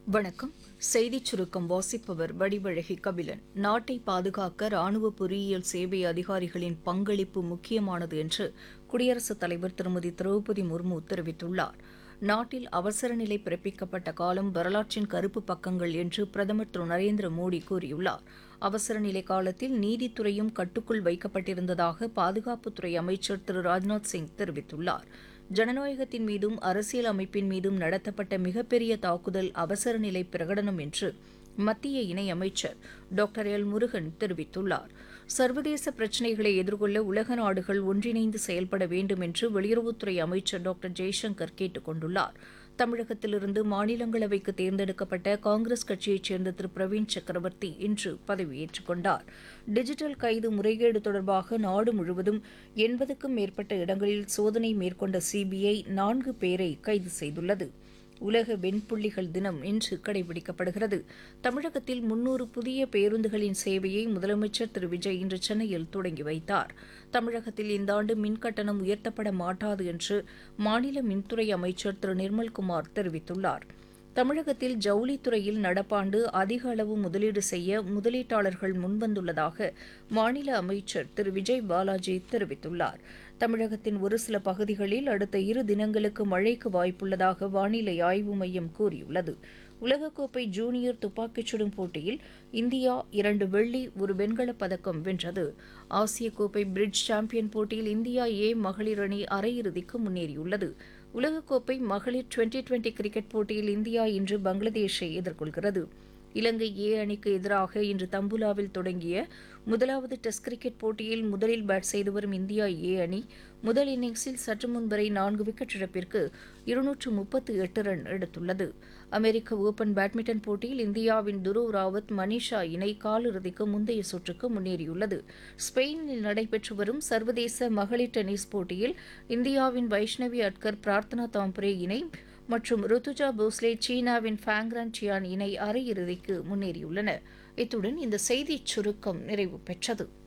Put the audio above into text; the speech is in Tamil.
வணக்கம் செய்திச் சுருக்கம் வாசிப்பவர் வடிவழகி கபிலன் நாட்டை பாதுகாக்க ராணுவ பொறியியல் சேவை அதிகாரிகளின் பங்களிப்பு முக்கியமானது என்று குடியரசுத் தலைவர் திருமதி திரௌபதி முர்மு தெரிவித்துள்ளார் நாட்டில் அவசர நிலை பிறப்பிக்கப்பட்ட காலம் வரலாற்றின் கருப்பு பக்கங்கள் என்று பிரதமர் திரு நரேந்திர மோடி கூறியுள்ளார் அவசர நிலை காலத்தில் நீதித்துறையும் கட்டுக்குள் வைக்கப்பட்டிருந்ததாக பாதுகாப்புத்துறை அமைச்சர் திரு ராஜ்நாத் சிங் தெரிவித்துள்ளார் ஜனநாயகத்தின் மீதும் அரசியல் அமைப்பின் மீதும் நடத்தப்பட்ட மிகப்பெரிய தாக்குதல் அவசர நிலை பிரகடனம் என்று மத்திய இணையமைச்சர் டாக்டர் எல் முருகன் தெரிவித்துள்ளார் சர்வதேச பிரச்சினைகளை எதிர்கொள்ள உலக நாடுகள் ஒன்றிணைந்து செயல்பட வேண்டும் என்று வெளியுறவுத்துறை அமைச்சர் டாக்டர் ஜெய்சங்கர் கேட்டுக் கொண்டுள்ளார் தமிழகத்திலிருந்து மாநிலங்களவைக்கு தேர்ந்தெடுக்கப்பட்ட காங்கிரஸ் கட்சியைச் சேர்ந்த திரு பிரவீன் சக்கரவர்த்தி இன்று பதவியேற்றுக் கொண்டார் டிஜிட்டல் கைது முறைகேடு தொடர்பாக நாடு முழுவதும் எண்பதுக்கும் மேற்பட்ட இடங்களில் சோதனை மேற்கொண்ட சிபிஐ நான்கு பேரை கைது செய்துள்ளது உலக வெண்புள்ளிகள் தினம் இன்று கடைபிடிக்கப்படுகிறது தமிழகத்தில் முன்னூறு புதிய பேருந்துகளின் சேவையை முதலமைச்சர் திரு விஜய் இன்று சென்னையில் தொடங்கி வைத்தார் தமிழகத்தில் இந்த ஆண்டு மின் கட்டணம் உயர்த்தப்பட மாட்டாது என்று மாநில மின்துறை அமைச்சர் திரு நிர்மல்குமார் தெரிவித்துள்ளார் தமிழகத்தில் ஜவுளித்துறையில் நடப்பாண்டு அதிக அளவு முதலீடு செய்ய முதலீட்டாளர்கள் முன்வந்துள்ளதாக மாநில அமைச்சர் திரு விஜய் பாலாஜி தெரிவித்துள்ளார் தமிழகத்தின் ஒரு சில பகுதிகளில் அடுத்த இரு தினங்களுக்கு மழைக்கு வாய்ப்புள்ளதாக வானிலை ஆய்வு மையம் கூறியுள்ளது உலகக்கோப்பை ஜூனியர் துப்பாக்கிச் சுடும் போட்டியில் இந்தியா இரண்டு வெள்ளி ஒரு வெண்கலப் பதக்கம் வென்றது ஆசிய கோப்பை பிரிட்ஜ் சாம்பியன் போட்டியில் இந்தியா ஏ மகளிர் அணி அரையிறுதிக்கு முன்னேறியுள்ளது உலகக்கோப்பை மகளிர் டுவெண்டி டுவெண்டி கிரிக்கெட் போட்டியில் இந்தியா இன்று பங்களாதேஷை எதிர்கொள்கிறது இலங்கை ஏ அணிக்கு எதிராக இன்று தம்புலாவில் தொடங்கிய முதலாவது டெஸ்ட் கிரிக்கெட் போட்டியில் முதலில் பேட் செய்து வரும் இந்தியா ஏ அணி முதல் இன்னிங்ஸில் சற்று முன் வரை நான்கு விக்கெட் இழப்பிற்கு இருநூற்று முப்பத்து எட்டு ரன் எடுத்துள்ளது அமெரிக்க ஓபன் பேட்மிண்டன் போட்டியில் இந்தியாவின் துருவ் ராவத் மனிஷா இணை காலிறுதிக்கு முந்தைய சுற்றுக்கு முன்னேறியுள்ளது ஸ்பெயினில் நடைபெற்று வரும் சர்வதேச மகளிர் டென்னிஸ் போட்டியில் இந்தியாவின் வைஷ்ணவி அட்கர் பிரார்த்தனா தாம்பரே இணை மற்றும் ருத்துஜா போஸ்லே சீனாவின் ஃபேங்ரான் சியான் இணை அரையிறுதிக்கு முன்னேறியுள்ளன இத்துடன் இந்த செய்திச் சுருக்கம் நிறைவு பெற்றது